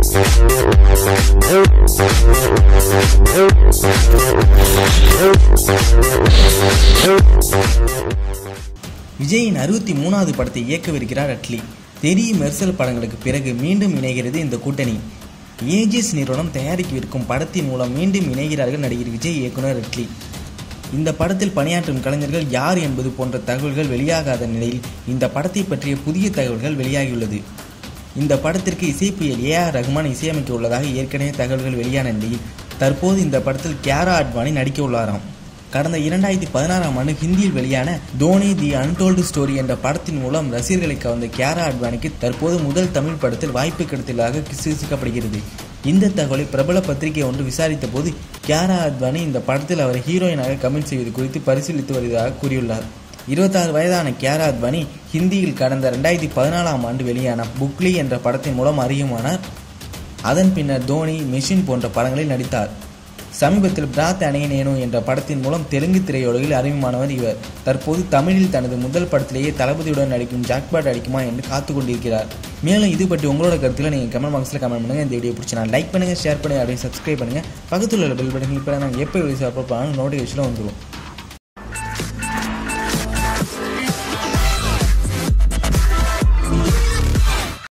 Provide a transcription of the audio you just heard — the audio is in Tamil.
விஜயின் அறுபத்தி மூணாவது படத்தை இயக்கவிருக்கிறார் அட்லி தெரி மெர்சல் படங்களுக்கு பிறகு மீண்டும் இணைகிறது இந்த கூட்டணி ஏஜிஎஸ் நிறுவனம் தயாரிக்கவிருக்கும் படத்தின் மூலம் மீண்டும் இணைகிறார்கள் நடிகர் விஜய் இயக்குனர் அட்லி இந்த படத்தில் பணியாற்றும் கலைஞர்கள் யார் என்பது போன்ற தகவல்கள் வெளியாகாத நிலையில் இந்த படத்தை பற்றிய புதிய தகவல்கள் வெளியாகியுள்ளது இந்த படத்திற்கு இசைப்பியல் ஏ ஆர் ரகுமான் இசையமைக்க உள்ளதாக ஏற்கனவே தகவல்கள் வெளியான நிலையில் தற்போது இந்த படத்தில் கியாரா அட்வானி நடிக்க உள்ளாராம் கடந்த இரண்டாயிரத்தி பதினாறாம் ஆண்டு ஹிந்தியில் வெளியான தோனி தி அன்டோல்டு ஸ்டோரி என்ற படத்தின் மூலம் ரசிகர்களை கவர்ந்த கியாரா அட்வானிக்கு தற்போது முதல் தமிழ் படத்தில் வாய்ப்பு கிடைத்துள்ளதாக கிசுகிசுக்கப்படுகிறது இந்த தகவலை பிரபல பத்திரிகை ஒன்று விசாரித்த போது கியாரா அத்வானி இந்த படத்தில் அவரை ஹீரோயினாக கமெண்ட் செய்வது குறித்து பரிசீலித்து வருவதாக கூறியுள்ளார் இருபத்தாறு வயதான கியாரா அத்வானி ஹிந்தியில் கடந்த ரெண்டாயிரத்தி பதினாலாம் ஆண்டு வெளியான புக்லி என்ற படத்தின் மூலம் அறியுமானார் அதன் பின்னர் தோனி மெஷின் போன்ற படங்களில் நடித்தார் சமீபத்தில் பிராத் அணையனேனோ என்ற படத்தின் மூலம் தெலுங்கு திரையுலகில் அறிமுகமானவர் இவர் தற்போது தமிழில் தனது முதல் படத்திலேயே தளபதியுடன் நடிக்கும் ஜாக்பாட் அடிக்குமா என்று காத்து கொண்டிருக்கிறார் மேலும் இது பற்றி உங்களோட கருத்துல நீங்கள் கமெண்ட் பாக்ஸில் கமெண்ட் பண்ணுங்கள் இந்த வீடியோ பிடிச்சா லைக் பண்ணுங்கள் ஷேர் பண்ணுங்கள் அப்படியே சப்ஸ்கிரைப் பண்ணுங்கள் பக்கத்தில் உள்ள பெல் பட்டன் கிளிக் பண்ணால் நாங்கள் எப்போ வீடியோஸ் அப்லோட் பண்ணாலும் நோட்டிஃபிகேஷன் வந்துடும்